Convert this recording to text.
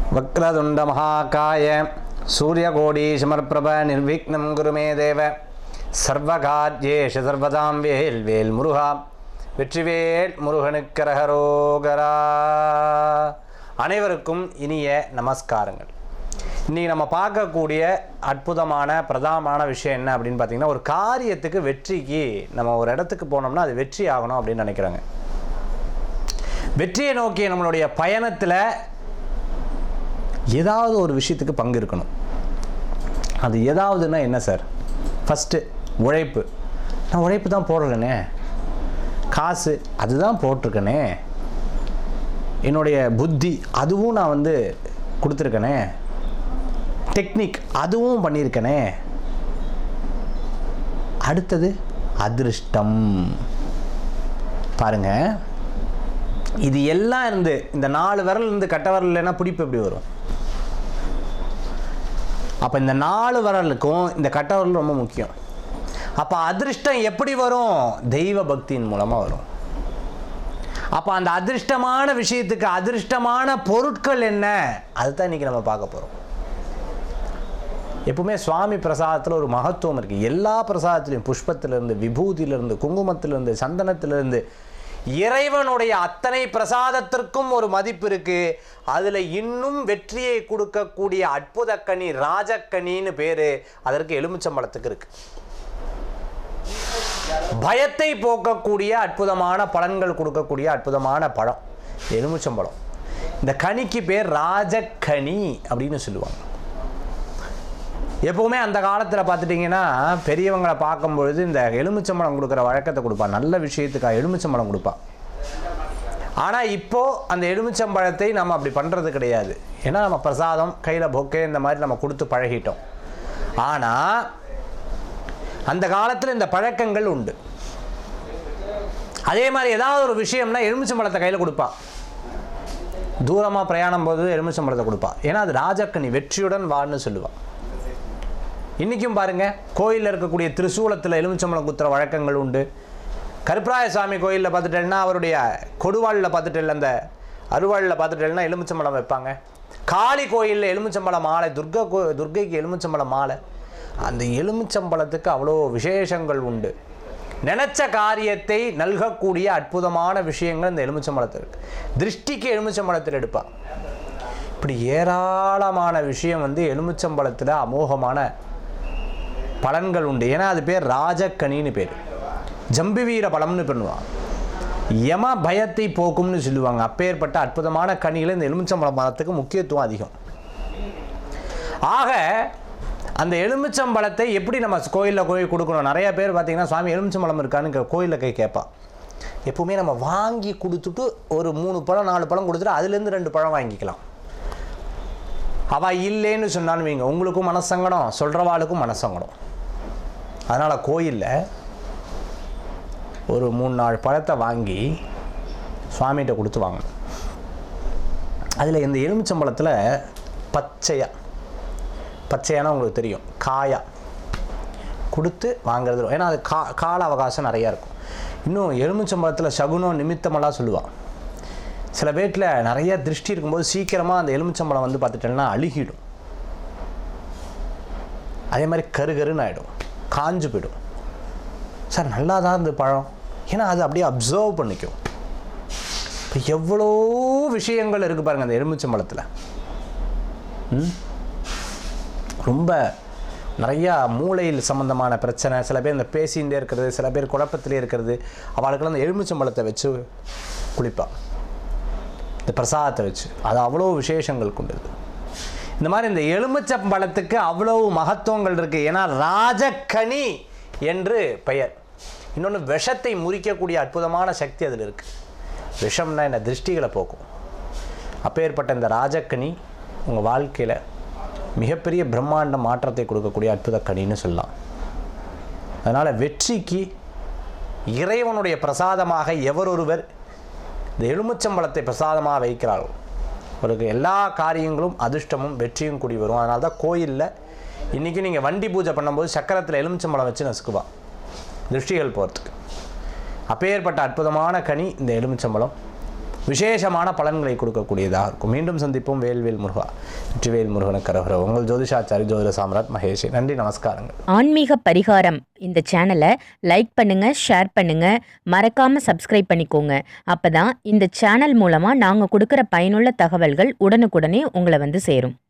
வக்ரதுண்ட மகாகாய சூரியகோடி சமர்பிரப நிர்விக்னம் குருமே தேவ சர்வகார்யேஷ சர்வதாம் வேல் வேல் முருகா வெற்றிவேல் முருகனுக்கரகரோகரா அனைவருக்கும் இனிய நமஸ்காரங்கள் இன்றைக்கி நம்ம பார்க்கக்கூடிய அற்புதமான பிரதானமான விஷயம் என்ன அப்படின்னு பார்த்தீங்கன்னா ஒரு காரியத்துக்கு வெற்றிக்கு நம்ம ஒரு இடத்துக்கு போனோம்னா அது வெற்றி ஆகணும் அப்படின்னு நினைக்கிறாங்க வெற்றியை நோக்கிய நம்மளுடைய பயணத்தில் ஏதாவது ஒரு விஷயத்துக்கு பங்கு இருக்கணும் அது ஏதாவதுன்னா என்ன சார் ஃபஸ்ட்டு உழைப்பு நான் உழைப்பு தான் போடுறேனே காசு அதுதான் போட்டிருக்கேனே என்னுடைய புத்தி அதுவும் நான் வந்து கொடுத்துருக்கேனே டெக்னிக் அதுவும் பண்ணியிருக்கேனே அடுத்தது அதிர்ஷ்டம் பாருங்க இது எல்லாம் இருந்து இந்த நாலு விரல் இருந்து கட்ட விரல் இல்லைன்னா பிடிப்பு எப்படி வரும் அப்போ இந்த நாலு விரலுக்கும் இந்த கட்ட விரல் ரொம்ப முக்கியம் அப்போ அதிர்ஷ்டம் எப்படி வரும் தெய்வ பக்தியின் மூலமாக வரும் அப்போ அந்த அதிர்ஷ்டமான விஷயத்துக்கு அதிர்ஷ்டமான பொருட்கள் என்ன அதுதான் இன்னைக்கு நம்ம பார்க்க போகிறோம் எப்பவுமே சுவாமி பிரசாதத்தில் ஒரு மகத்துவம் இருக்குது எல்லா பிரசாதத்திலையும் புஷ்பத்திலிருந்து விபூதியிலிருந்து குங்குமத்திலிருந்து சந்தனத்திலிருந்து இறைவனுடைய அத்தனை பிரசாதத்திற்கும் ஒரு மதிப்பு இருக்கு அதில் இன்னும் வெற்றியை கொடுக்கக்கூடிய அற்புத கனி ராஜக்கனின்னு பேர் அதற்கு எலுமிச்சம்பழத்துக்கு இருக்கு பயத்தை போக்கக்கூடிய அற்புதமான பலன்கள் கொடுக்கக்கூடிய அற்புதமான பழம் எலுமிச்சம்பழம் இந்த கனிக்கு பேர் ராஜக்கனி அப்படின்னு சொல்லுவாங்க எப்போவுமே அந்த காலத்தில் பார்த்துட்டிங்கன்னா பெரியவங்களை பார்க்கும்பொழுது இந்த எலுமிச்சம்பழம் கொடுக்குற வழக்கத்தை கொடுப்பான் நல்ல விஷயத்துக்காக எலுமிச்சம்பழம் கொடுப்பான் ஆனால் இப்போது அந்த எலுமிச்சம்பழத்தை நம்ம அப்படி பண்ணுறது கிடையாது ஏன்னா நம்ம பிரசாதம் கையில் பொக்கே இந்த மாதிரி நம்ம கொடுத்து பழகிட்டோம் ஆனால் அந்த காலத்தில் இந்த பழக்கங்கள் உண்டு அதே மாதிரி ஏதாவது ஒரு விஷயம்னா எலுமிச்சம்பழத்தை கையில் கொடுப்பான் தூரமாக பிரயாணம் போது எலுமிச்சம்பழத்தை கொடுப்பான் ஏன்னா அது ராஜக்கனி வெற்றியுடன் வான்னு சொல்லுவான் இன்றைக்கும் பாருங்க கோயிலில் இருக்கக்கூடிய திரிசூலத்தில் எலுமிச்சம்பழம் குத்துற வழக்கங்கள் உண்டு கருப்பராய சாமி கோயிலில் பார்த்துட்டேன்னா அவருடைய கொடுவாளில் பார்த்துட்டு அந்த அருவாளில் பார்த்துட்டேன்னா எலுமிச்சம்பழம் வைப்பாங்க காளி கோயிலில் எலுமிச்சம்பழம் மாலை துர்கா கோ துர்கைக்கு எலுமிச்சம்பழம் மாலை அந்த எலுமிச்சம்பழத்துக்கு அவ்வளோ விசேஷங்கள் உண்டு நினச்ச காரியத்தை நல்கக்கூடிய அற்புதமான விஷயங்கள் இந்த எலுமிச்சம்பழத்தில் இருக்கு திருஷ்டிக்கு எலுமிச்சம்பழத்தில் எடுப்பாங்க இப்படி ஏராளமான விஷயம் வந்து எலுமிச்சம்பழத்தில் அமோகமான பலன்கள் உண்டு ஏன்னா அது பேர் ராஜக்கனின்னு பேர் ஜம்பி வீர பழம்னு பண்ணுவாங்க யம பயத்தை போக்கும்னு சொல்லுவாங்க அப்பேற்பட்ட அற்புதமான கனிகள் இந்த எலுமிச்சம்பழம் மரத்துக்கு முக்கியத்துவம் அதிகம் ஆக அந்த எலுமிச்சம்பழத்தை எப்படி நம்ம கோயிலில் கோயில் கொடுக்கணும் நிறைய பேர் பார்த்தீங்கன்னா சுவாமி எலுமிச்சம்பழம் இருக்கான்னு கோயிலில் கை கேட்பா எப்பவுமே நம்ம வாங்கி கொடுத்துட்டு ஒரு மூணு பழம் நாலு பழம் கொடுத்துட்டு அதுலேருந்து ரெண்டு பழம் வாங்கிக்கலாம் அவள் இல்லைன்னு சொன்னான்னு வைங்க உங்களுக்கும் மனசங்கடம் சொல்கிறவாளுக்கும் மனசங்கடம் அதனால் கோயிலில் ஒரு மூணு நாலு பழத்தை வாங்கி சுவாமிகிட்ட கொடுத்து வாங்கணும் அதில் இந்த எலுமிச்சம்பழத்தில் பச்சையாக பச்சையானா உங்களுக்கு தெரியும் காயா கொடுத்து வாங்குறது ஏன்னா அது கா கால அவகாசம் நிறையா இருக்கும் இன்னும் எலுமிச்சம்பழத்தில் சகுனம் நிமித்தமெல்லாம் சொல்லுவாள் சில பேட்டில் நிறைய திருஷ்டி இருக்கும்போது சீக்கிரமாக அந்த எலுமிச்சம்பழம் வந்து பார்த்துட்டேன்னா அழுகிடும் அதே மாதிரி கருகருன்னு ஆகிடும் காஞ்சு போயிடும் சார் நல்லா தான் இந்த பழம் ஏன்னா அது அப்படியே அப்சர்வ் பண்ணிக்கும் இப்போ எவ்வளோ விஷயங்கள் இருக்குது பாருங்கள் அந்த எலுமிச்சம்பழத்தில் ம் ரொம்ப நிறையா மூளையில் சம்மந்தமான பிரச்சனை சில பேர் இந்த பேசிகிட்டே இருக்கிறது சில பேர் குழப்பத்திலே இருக்கிறது அவளுக்கெல்லாம் அந்த எலுமிச்சம்பழத்தை வச்சு குளிப்பாள் இந்த பிரசாதத்தை வச்சு அது அவ்வளோ விசேஷங்கள் கொண்டது இந்த மாதிரி இந்த எலுமிச்சம்பழத்துக்கு அவ்வளோ மகத்துவங்கள் இருக்குது ஏன்னா ராஜக்கனி என்று பெயர் இன்னொன்று விஷத்தை முறிக்கக்கூடிய அற்புதமான சக்தி அதில் இருக்குது விஷம்னா என்ன திருஷ்டிகளை போக்கும் அப்பேற்பட்ட இந்த ராஜக்கனி உங்கள் வாழ்க்கையில் மிகப்பெரிய பிரம்மாண்ட மாற்றத்தை கொடுக்கக்கூடிய அற்புத கனின்னு சொல்லலாம் அதனால் வெற்றிக்கு இறைவனுடைய பிரசாதமாக எவரொருவர் இந்த எலுமிச்சம்பழத்தை பிரசாதமாக வைக்கிறார்கள் அவருக்கு எல்லா காரியங்களும் அதிர்ஷ்டமும் வெற்றியும் கூடி வரும் அதனால தான் கோயிலில் இன்றைக்கி நீங்கள் வண்டி பூஜை பண்ணும்போது சக்கரத்தில் எலுமிச்சம்பழம் வச்சு நசுக்குவா திருஷ்டிகள் போகிறதுக்கு அப்பேற்பட்ட அற்புதமான கனி இந்த எலுமிச்சம்பழம் விசேஷமான பலன்களை கொடுக்கக்கூடியதாக இருக்கும் மீண்டும் சந்திப்போம் வேல்வேல் முருகா வெற்றிவேல் முருகனுக்கு கரகர உங்கள் ஜோதிஷாச்சாரி ஜோதிட சாம்ராட் மகேஷ் நன்றி நமஸ்காரங்கள் ஆன்மீக பரிகாரம் இந்த சேனலை லைக் பண்ணுங்க ஷேர் பண்ணுங்க மறக்காம சப்ஸ்கிரைப் பண்ணிக்கோங்க அப்பதான் இந்த சேனல் மூலமா நாங்க கொடுக்குற பயனுள்ள தகவல்கள் உடனுக்குடனே உங்களை வந்து சேரும்